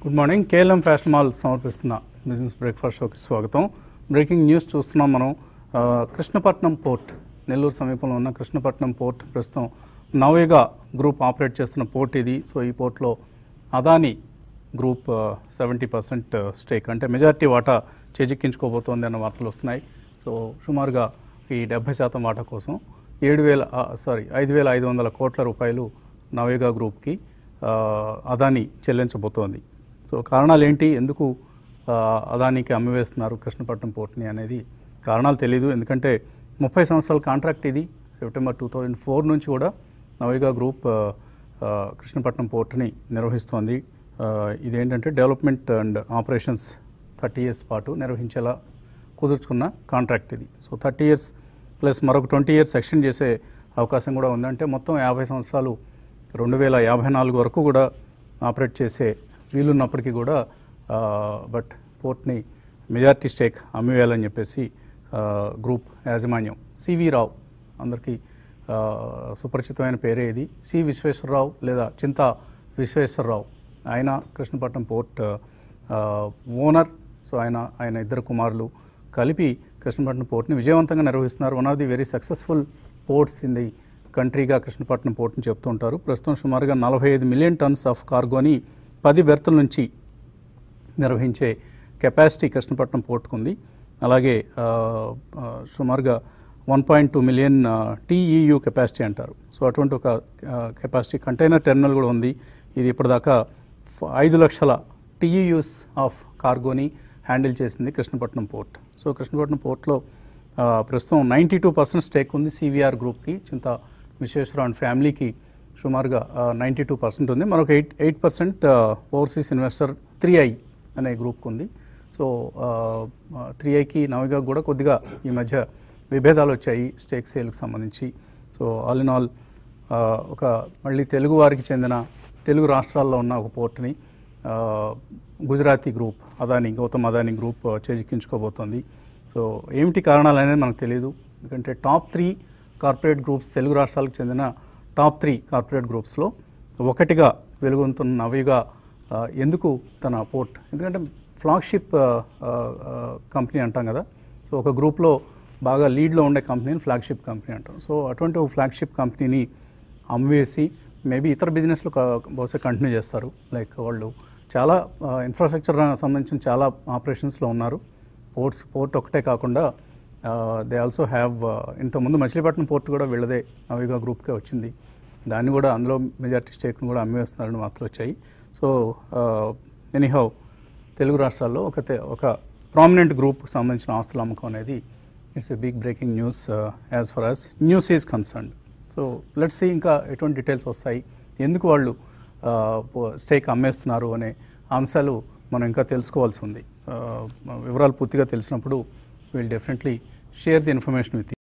good morning KLM fashion mall సమర్పిస్తున్న business breakfast షోకి స్వాగతం బ్రేకింగ్ న్యూస్ చూస్తున్నాం మనం ఆ, కృష్ణపట్నం పోర్ట్ నెల్లూరు సమీపంలో ఉన్న కృష్ణపట్నం పోర్ట్ ప్రస్తుతం నవేగా గ్రూప్ ఆపరేట్ చేస్తున్న పోర్ట్ ఇది సో ఈ పోర్ట్లో Adani group seventy percent stake అంటే మెజారిటీ వాటా చేజిక్కించుకోబోతోంది అన్న వార్తలు వస్తున్నాయి సో సుమారుగా ఈ డెబ్బై శాతం వాటా కోసం ఏడు వేల సారీ ఐదు వేల ఐదు వందల కోట్ల రూపాయలు నవేగా గ్రూప్కి ఆ, అదానీ చెల్లించబోతోంది సో కారణాలు ఏంటి ఎందుకు ఆ, అదానీకి అమ్మివేస్తున్నారు కృష్ణపట్నం పోర్ట్ని అనేది కారణాలు తెలియదు ఎందుకంటే ముప్పై సంవత్సరాల కాంట్రాక్ట్ ఇది సెప్టెంబర్ టూ థౌజండ్ ఫోర్ నుంచి కూడా నవేగా గ్రూప్ ఆ, ఆ, కృష్ణపట్నం పోర్ట్ని నిర్వహిస్తోంది ఆ, ఇదేంటంటే development and operations thirty years పాటు నిర్వహించేలా కుదుర్చుకున్న కాంట్రాక్ట్ ఇది సో థర్టీ ఇయర్స్ ప్లస్ మరొక ట్వంటీ ఇయర్స్ ఎక్స్టెండ్ చేసే అవకాశం కూడా ఉందంటే మొత్తం యాభై సంవత్సరాలు రెండు వేల యాభై నాలుగు వరకు కూడా ఆపరేట్ చేసే వీలున్నప్పటికీ కూడా బట్ పోర్ట్ని మెజారిటీ స్టేక్ అమ్మివేయాలని చెప్పేసి ఆ, గ్రూప్ యాజమాన్యం సివి రావు అందరికీ ఆ, సుపరిచితమైన పేరే ఇది సి విశ్వేశ్వరరావు లేదా చింతా విశ్వేశ్వరరావు ఆయన కృష్ణపట్నం పోర్ట్ ఆ, ఓనర్ సో ఆయన ఆయన ఇద్దరు కుమారులు కలిపి కృష్ణపట్నం పోర్ట్ని విజయవంతంగా నిర్వహిస్తున్నారు one of the very successful ports in the కంట్రీగా కృష్ణపట్నం పోర్ట్ని చెప్తూ ఉంటారు ప్రస్తుతం సుమారుగా నలభై ఐదు మిలియన్ టన్స్ ఆఫ్ కార్గోని పది బెర్తుల నుంచి నిర్వహించే కెపాసిటీ కృష్ణపట్నం పోర్టుకు ఉంది అలాగే ఆ, ఆ, సుమారుగా one point two million TEU capacity అంటారు సో అటువంటి ఒక కెపాసిటీ కంటైనర్ టెర్మినల్ కూడా ఉంది ఇది ఇప్పటిదాకా ఫ- ఐదు లక్షల టీఈయూస్ ఆఫ్ కార్గోని హ్యాండిల్ చేసింది కృష్ణపట్నం పోర్ట్ సో కృష్ణపట్నం పోర్ట్లో ఆ, ప్రస్తుతం నైంటీ టూ పర్సెంట్ స్టేక్ ఉంది సివిఆర్ గ్రూప్కి చింత విశ్వేశ్వరరావు అండ్ ఫ్యామిలీకి సుమారుగా నైంటీ టూ పర్సెంట్ ఉంది మరొక eight eight percent overseas investor three I అనే గ్రూప్కి ఉంది సో త్రీ ఐకి నవిగా కూడా కొద్దిగా ఈ మధ్య విభేదాలు వచ్చాయి స్టేక్ సేల్కి సంబంధించి సో ఆల్ ఇన్ ఆల్ ఒక మళ్ళీ తెలుగు వారికి చెందిన తెలుగు రాష్ట్రాల్లో ఉన్న ఒక పోర్ట్ని ఆ, గుజరాతీ గ్రూప్ అదాని గౌతమ్ అదాని గ్రూప్ ఆ, చేజిక్కించుకోబోతోంది సో ఏమిటి కారణాలు అనేది మనకు తెలియదు ఎందుకంటే top three corporate groups Telugu రాష్ట్రాలకు చెందిన టాప్ త్రీ కార్పొరేట్ గ్రూప్స్లో ఒకటిగా వెలుగొందుతున్న నవిగా ఆ, ఎందుకు తన పోర్ట్ ఎందుకంటే ఫ్లాగ్షిప్ కంపెనీ అంటాం కదా సో ఒక గ్రూప్లో బాగా లీడ్లో ఉండే కంపెనీని ఫ్లాగ్షిప్ కంపెనీ అంటాం సో అటువంటి ఒక ఫ్లాగ్షిప్ కంపెనీని అమ్మివేసి మేబీ ఇతర బిజినెస్లు క- బహుశా కంటిన్యూ చేస్తారు లైక్ వాళ్ళు చాలా ఇన్ఫ్రాస్ట్రక్చర్ సంబంధించిన చాలా ఆపరేషన్స్లో ఉన్నారు పోర్ట్స్ పోర్ట్ ఒకటే కాకుండా దే ఆల్సో హ్యావ్ ఇంతకుముందు మచిలీపట్నం పోర్ట్ కూడా వీళ్ళదే నవిగా గ్రూప్కే వచ్చింది దాన్ని కూడా అందులో మెజారిటీ స్టేక్ను కూడా అమ్మివేస్తున్నారని వార్తలు వచ్చాయి సో ఎనీహౌ తెలుగు రాష్ట్రాల్లో ఒక తె- ఒక ప్రామినెంట్ గ్రూప్కి సంబంధించిన ఆస్తుల అమ్మకం అనేది it's a big breaking news as far as news is concerned so let's see ఇంకా ఎటువంటి డీటెయిల్స్ వస్తాయి ఎందుకు వాళ్ళు స్టేక్ అమ్మేస్తున్నారు అనే అంశాలు మనం ఇంకా తెలుసుకోవాల్సి ఉంది ఆ, వివరాలు పూర్తిగా తెలిసినప్పుడు will definitely share the information with